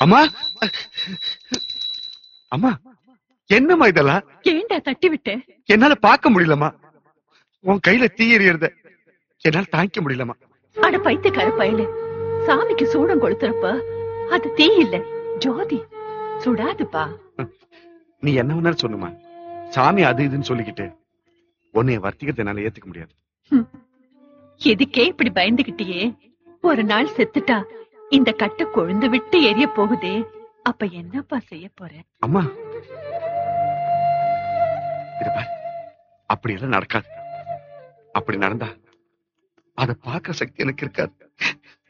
அம்மா அம்மா என்னம்மா இதெல்லாம் ஏண்டா தட்டி விட்ட என்னால பார்க்க முடியலம்மா உன் கையில தீ எறியறத என்னால தாங்கிக்க முடியலம்மா அட பைத்தியக்கார பயலு சாமிக்கு சூடம் கொளுத்துறப்ப அது தீ இல்ல ஜோதி சுடாதுப்பா நீ என்ன வேணாலும் சொல்லுமா சாமி அது இதுன்னு சொல்லிக்கிட்டு உன்னைய வர்த்திக்கிறத என்னால ஏத்துக்க முடியாது இதுக்கே இப்படி பயந்துகிட்டியே ஒரு நாள் செத்துட்டா இந்த கட்டை கொழுந்து விட்டு எரிய போகுதே அப்ப என்னப்பா செய்ய போற அம்மா இது பாரு அப்படி எல்லாம் நடக்காது அப்படி நடந்தா அத பார்க்க சக்தி எனக்கு இருக்காது